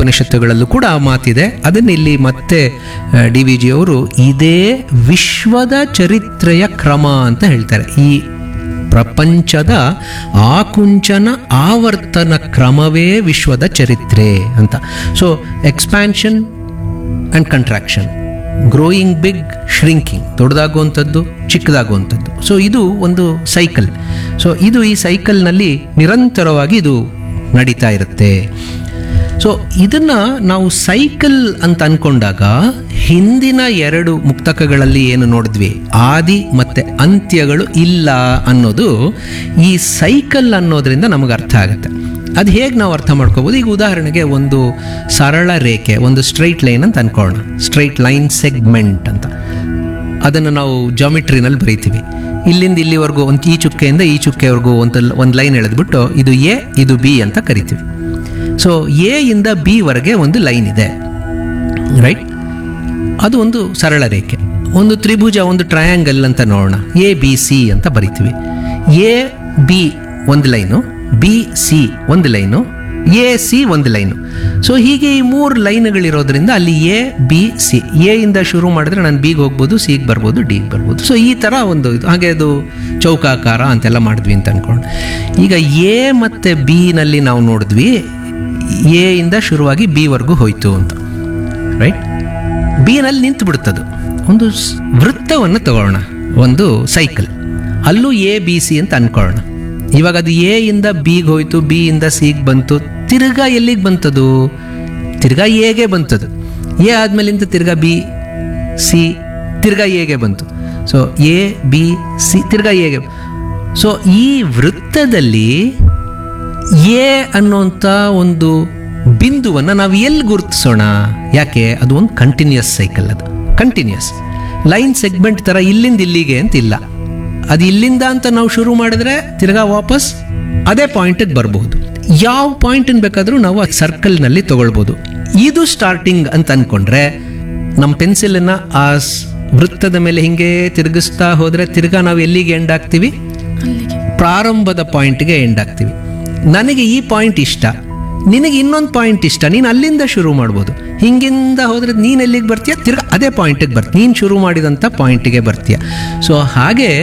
ಉಪನಿಷತ್ತುಗಳಲ್ಲೂ ಕೂಡ ಆ ಮಾತಿದೆ ಅದನ್ನ ಇಲ್ಲಿ ಮತ್ತೆ ಡಿ ವಿ ಜಿ ಅವರು ಇದೇ ವಿಶ್ವದ ಚರಿತ್ರೆಯ ಕ್ರಮ ಅಂತ ಹೇಳ್ತಾರೆ ಈ ಪ್ರಪಂಚದ ಆಕುಂಚನ ಆವರ್ತನ ಕ್ರಮವೇ ವಿಶ್ವದ ಚರಿತ್ರೆ ಅಂತ so expansion and contraction growing big shrinking ದೊಡ್ಡದಾಗುವಂಥದ್ದು ಚಿಕ್ಕದಾಗುವಂಥದ್ದು ಸೊ ಇದು ಒಂದು ಸೈಕಲ್ ಸೊ ಇದು ಈ ಸೈಕಲ್ನಲ್ಲಿ ನಿರಂತರವಾಗಿ ಇದು ನಡೀತಾ ಇರುತ್ತೆ ಸೊ ಇದನ್ನ ನಾವು ಸೈಕಲ್ ಅಂತ ಅನ್ಕೊಂಡಾಗ ಹಿಂದಿನ ಎರಡು ಮುಕ್ತಕಗಳಲ್ಲಿ ಏನು ನೋಡಿದ್ವಿ ಆದಿ ಮತ್ತೆ ಅಂತ್ಯಗಳು ಇಲ್ಲ ಅನ್ನೋದು ಈ ಸೈಕಲ್ ಅನ್ನೋದ್ರಿಂದ ನಮಗೆ ಅರ್ಥ ಆಗುತ್ತೆ ಅದು ಹೇಗೆ ನಾವು ಅರ್ಥ ಮಾಡ್ಕೋಬೋದು ಈಗ ಉದಾಹರಣೆಗೆ ಒಂದು ಸರಳ ರೇಖೆ ಒಂದು ಸ್ಟ್ರೈಟ್ ಲೈನ್ ಅಂತ ಅನ್ಕೊಳ್ಳೋಣ ಸ್ಟ್ರೈಟ್ ಲೈನ್ ಸೆಗ್ಮೆಂಟ್ ಅಂತ ಅದನ್ನು ನಾವು ಜಾಮಿಟ್ರಿನಲ್ಲಿ ಬರೀತೀವಿ ಇಲ್ಲಿಂದ ಇಲ್ಲಿವರೆಗೂ ಒಂದು ಈ ಚುಕ್ಕೆಯಿಂದ ಈ ಚುಕ್ಕೆವರೆಗೂ ಒಂದು ಒಂದು ಲೈನ್ ಎಳೆದ್ಬಿಟ್ಟು ಇದು ಎ ಇದು ಬಿ ಅಂತ ಕರಿತೀವಿ ಸೊ ಎ ಇಂದ ಬಿ ವರೆಗೆ ಒಂದು ಲೈನ್ ಇದೆ ರೈಟ್ ಅದು ಒಂದು ಸರಳ ರೇಖೆ ಒಂದು ತ್ರಿಭುಜ ಒಂದು ಟ್ರಯಾಂಗಲ್ ಅಂತ ನೋಡೋಣ ಎ ಬಿ ಸಿ ಅಂತ ಬರಿತೀವಿ ಎ ಬಿ ಒಂದು ಲೈನು ಬಿ ಸಿ ಒಂದು ಲೈನು ಎ ಸಿ ಒಂದು ಲೈನು ಸೊ ಹೀಗೆ ಈ ಮೂರು ಲೈನ್ಗಳಿರೋದ್ರಿಂದ ಅಲ್ಲಿ ಎ ಬಿ ಸಿ ಎ ಇಂದ ಶುರು ಮಾಡಿದ್ರೆ ನಾನು ಬಿಗೆ ಹೋಗ್ಬೋದು ಸಿಗೆ ಬರ್ಬೋದು ಡಿಗೆ ಬರ್ಬೋದು ಸೊ ಈ ಥರ ಒಂದು ಇದು ಹಾಗೆ ಅದು ಚೌಕಾಕಾರ ಅಂತೆಲ್ಲ ಮಾಡಿದ್ವಿ ಅಂತ ಅನ್ಕೊಂಡು ಈಗ ಎ ಮತ್ತು ಬಿನಲ್ಲಿ ನಾವು ನೋಡಿದ್ವಿ ಎ ಇಂದ ಶುರುವಾಗಿ ಬಿ ವರ್ಗೂ ಹೋಯ್ತು ಅಂತ ರೈಟ್ ಬಿನಲ್ಲಿ ನಿಂತು ಬಿಡುತ್ತದು ಒಂದು ಸ್- ವೃತ್ತವನ್ನು ತಗೊಳ್ಳೋಣ ಒಂದು ಸೈಕಲ್ ಅಲ್ಲೂ ಎ ಬಿ ಸಿ ಅಂತ ಅನ್ಕೊಳ್ಳೋಣ ಇವಾಗ ಅದು ಎ ಇಂದ ಬಿಗೆ ಹೋಯ್ತು ಬಿ ಇಂದ ಸಿಗೆ ಬಂತು ತಿರ್ಗಾ ಎಲ್ಲಿಗೆ ಬಂತದು ತಿರ್ಗಾ ಎಗೆ ಬಂತದು ಎ ಆದ್ಮೇಲಿಂದ ತಿರ್ಗಾ ಬಿ ಸಿ ತಿರ್ಗಾ ಎಗೆ ಬಂತು ಸೊ ಎ ಬಿ ಸಿ ತಿರ್ಗಾ ಎಗೆ ಸೊ ಈ ವೃತ್ತದಲ್ಲಿ ಎ ಅನ್ನೋಂಥ ಒಂದು ಬಿಂದುವನ್ನು ನಾವು ಎಲ್ಲಿ ಗುರುತಿಸೋಣ ಯಾಕೆ ಅದು ಒಂದು ಕಂಟಿನ್ಯೂಸ್ ಸೈಕಲ್ ಅದು ಕಂಟಿನ್ಯೂಸ್ ಲೈನ್ ಸೆಗ್ಮೆಂಟ್ ಥರ ಇಲ್ಲಿಂದ ಇಲ್ಲಿಗೆ ಅಂತ ಇಲ್ಲ ಅದು ಇಲ್ಲಿಂದ ಅಂತ ನಾವು ಶುರು ಮಾಡಿದ್ರೆ ತಿರ್ಗಾ ವಾಪಸ್ ಅದೇ ಪಾಯಿಂಟಿಗೆ ಬರಬಹುದು ಯಾವ ಪಾಯಿಂಟ್ ಬೇಕಾದರೂ ನಾವು ಆ ಸರ್ಕಲ್ನಲ್ಲಿ ತಗೊಳ್ಬೋದು ಇದು ಸ್ಟಾರ್ಟಿಂಗ್ ಅಂತ ಅನ್ಕೊಂಡ್ರೆ ನಮ್ಮ ಪೆನ್ಸಿಲನ್ನ ಆ ಸ್- ವೃತ್ತದ ಮೇಲೆ ಹಿಂಗೆ ತಿರುಗಿಸ್ತಾ ಹೋದ್ರೆ ತಿರ್ಗಾ ನಾವು ಎಲ್ಲಿಗೆ ಎಂಡ್ ಆಗ್ತೀವಿ ಪ್ರಾರಂಭದ ಪಾಯಿಂಟ್ಗೆ ಎಂಡ್ ಆಗ್ತೀವಿ ನನಗೆ ಈ ಪಾಯಿಂಟ್ ಇಷ್ಟ ನಿನಗೆ ಇನ್ನೊಂದು ಪಾಯಿಂಟ್ ಇಷ್ಟ ನೀನು ಅಲ್ಲಿಂದ ಶುರು ಮಾಡ್ಬೋದು ಹಿಂಗಿಂದ ಹೋದ್ರೆ ನೀನು ಎಲ್ಲಿಗೆ ಬರ್ತೀಯ ತಿರ್ಗಾ ಅದೇ ಪಾಯಿಂಟಿಗೆ ಬರ್ತೀಯ ನೀನು ಶುರು ಮಾಡಿದಂಥ ಪಾಯಿಂಟಿಗೆ ಬರ್ತೀಯ ಸೊ ಹಾಗೆ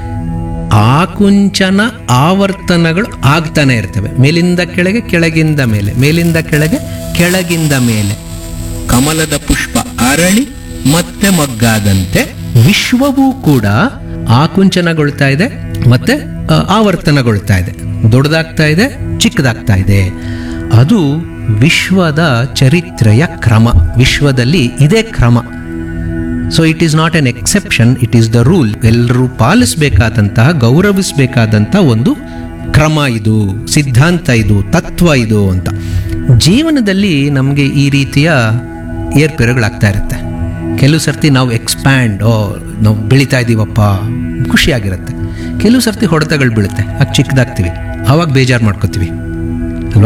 ಆಕುಂಚನ ಆವರ್ತನಗಳು ಆಗ್ತಾನೆ ಇರ್ತವೆ ಮೇಲಿಂದ ಕೆಳಗೆ ಕೆಳಗಿಂದ ಮೇಲೆ ಮೇಲಿಂದ ಕೆಳಗೆ ಕೆಳಗಿಂದ ಮೇಲೆ ಕಮಲದ ಪುಷ್ಪ ಅರಳಿ ಮತ್ತೆ ಮಗ್ಗಾದಂತೆ ವಿಶ್ವವೂ ಕೂಡ ಆಕುಂಚನಗೊಳ್ತಾ ಇದೆ ಮತ್ತೆ ಆ, ಆವರ್ತನಗೊಳ್ತಾ ಇದೆ ದೊಡ್ಡದಾಗ್ತಾ ಇದೆ ಚಿಕ್ಕದಾಗ್ತಾ ಇದೆ ಅದು ವಿಶ್ವದ ಚರಿತ್ರೆಯ ಕ್ರಮ ವಿಶ್ವದಲ್ಲಿ ಇದೇ ಕ್ರಮ so it is not an exception it is the rule ಎಲ್ಲರೂ ಪಾಲಿಸಬೇಕಾದಂತಹ ಗೌರವಿಸಬೇಕಾದಂಥ ಒಂದು ಕ್ರಮ ಇದು ಸಿದ್ಧಾಂತ ಇದು ತತ್ವ ಇದು ಅಂತ ಜೀವನದಲ್ಲಿ ನಮಗೆ ಈ ರೀತಿಯ ಏರ್ಪೇರುಗಳಾಗ್ತಾ ಇರುತ್ತೆ ಕೆಲವು ಸರ್ತಿ ನಾವು ಎಕ್ಸ್ಪ್ಯಾಂಡ್ ಓ ನಾವು ಬೆಳೀತಾ ಇದ್ದೀವಪ್ಪ ಖುಷಿಯಾಗಿರುತ್ತೆ ಕೆಲವು ಸರ್ತಿ ಹೊಡೆತಗಳು ಬೀಳುತ್ತೆ ಆಗ ಚಿಕ್ಕದಾಗ್ತೀವಿ ಆವಾಗ ಬೇಜಾರು ಮಾಡ್ಕೋತೀವಿ ಅಲ್ವಾ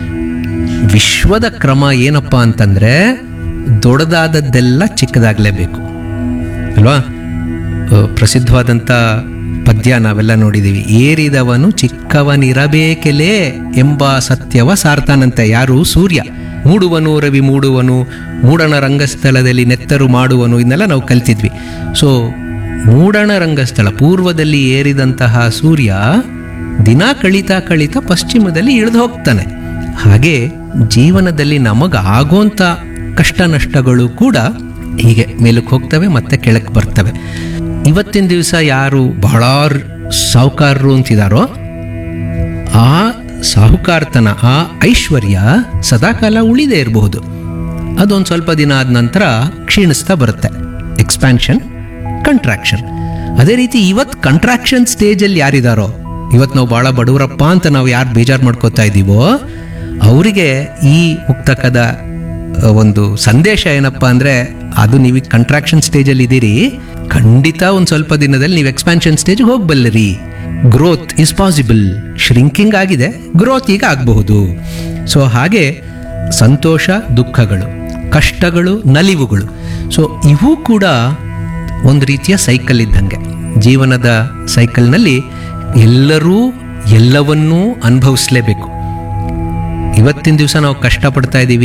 ವಿಶ್ವದ ಕ್ರಮ ಏನಪ್ಪ ಅಂತಂದ್ರೆ ದೊಡ್ಡದಾದದ್ದೆಲ್ಲ ಚಿಕ್ಕದಾಗಲೇಬೇಕು ಅಲ್ವಾ ಅಹ್, ಪ್ರಸಿದ್ಧವಾದಂಥ ಪದ್ಯ ನಾವೆಲ್ಲ ನೋಡಿದ್ದೀವಿ ಏರಿದವನು ಚಿಕ್ಕವನಿರಬೇಕೆಲೇ ಎಂಬ ಸತ್ಯವ ಸಾರ್ತಾನಂತೆ ಯಾರು ಸೂರ್ಯ ಮೂಡುವನು ರವಿ ಮೂಡುವನು ಮೂಡಣ ರಂಗಸ್ಥಳದಲ್ಲಿ ನೆತ್ತರು ಮಾಡುವನು ಇದನ್ನೆಲ್ಲ ನಾವು ಕಲ್ತಿದ್ವಿ ಸೊ ಮೂಡಣ ರಂಗಸ್ಥಳ ಪೂರ್ವದಲ್ಲಿ ಏರಿದಂತಹ ಸೂರ್ಯ ದಿನ ಕಳೀತಾ ಕಳೀತಾ ಪಶ್ಚಿಮದಲ್ಲಿ ಇಳಿದು ಹೋಗ್ತಾನೆ ಹಾಗೆ ಜೀವನದಲ್ಲಿ ನಮಗೆ ಆಗೋಂಥ ಕಷ್ಟ ನಷ್ಟಗಳು ಕೂಡ ಹೀಗೆ ಮೇಲಕ್ಕೆ ಹೋಗ್ತವೆ ಮತ್ತೆ ಕೆಳಕ್ಕೆ ಬರ್ತವೆ ಇವತ್ತಿನ ದಿವಸ ಯಾರು ಬಹಳ ಸಾಹುಕಾರರು ಅಂತಿದಾರೋ ಆ ಸಾಹುಕಾರ್ತನ ಆ ಐಶ್ವರ್ಯ ಸದಾಕಾಲ ಉಳಿದೇ ಇರಬಹುದು ಅದೊಂದು ಸ್ವಲ್ಪ ದಿನ ಆದ ನಂತರ ಕ್ಷೀಣಿಸ್ತಾ ಬರುತ್ತೆ ಎಕ್ಸ್ಪ್ಯಾನ್ಷನ್ ಕಂಟ್ರಾಕ್ಷನ್ ಅದೇ ರೀತಿ ಇವತ್ತು ಕಂಟ್ರಾಕ್ಷನ್ ಸ್ಟೇಜಲ್ಲಿ ಯಾರಿದಾರೋ ಇವತ್ತು ನಾವು ಭಾಳ ಬಡವರಪ್ಪ ಅಂತ ನಾವು ಯಾರು ಬೇಜಾರು ಮಾಡ್ಕೋತಾ ಇದ್ದೀವೋ ಅವರಿಗೆ ಈ ಮುಕ್ತಕದ ಅಹ್, ಒಂದು ಸಂದೇಶ ಏನಪ್ಪ ಅಂದರೆ ಅದು ನೀವು ಕಂಟ್ರಾಕ್ಷನ್ ಸ್ಟೇಜಲ್ಲಿ ಇದ್ದೀರಿ ಖಂಡಿತ ಒಂದು ಸ್ವಲ್ಪ ದಿನದಲ್ಲಿ ನೀವು ಎಕ್ಸ್ಪ್ಯಾನ್ಷನ್ ಸ್ಟೇಜ್ಗೆ ಹೋಗ್ಬಲ್ಲರಿ ಗ್ರೋತ್ ಇಸ್ ಪಾಸಿಬಲ್ ಶ್ರಿಂಕಿಂಗ್ ಆಗಿದೆ ಗ್ರೋತ್ ಈಗ ಆಗಬಹುದು ಸೊ ಹಾಗೆ ಸಂತೋಷ ದುಃಖಗಳು ಕಷ್ಟಗಳು ನಲಿವುಗಳು ಸೊ ಇವು ಕೂಡ ಒಂದು ರೀತಿಯ ಸೈಕಲ್ ಇದ್ದಂಗೆ ಜೀವನದ ಸೈಕಲ್ನಲ್ಲಿ ಎಲ್ಲರೂ ಎಲ್ಲವನ್ನೂ ಅನುಭವಿಸ್ಲೇಬೇಕು ಇವತ್ತಿನ ದಿವಸ ನಾವು ಕಷ್ಟಪಡ್ತಾ ಇದ್ದೀವಿ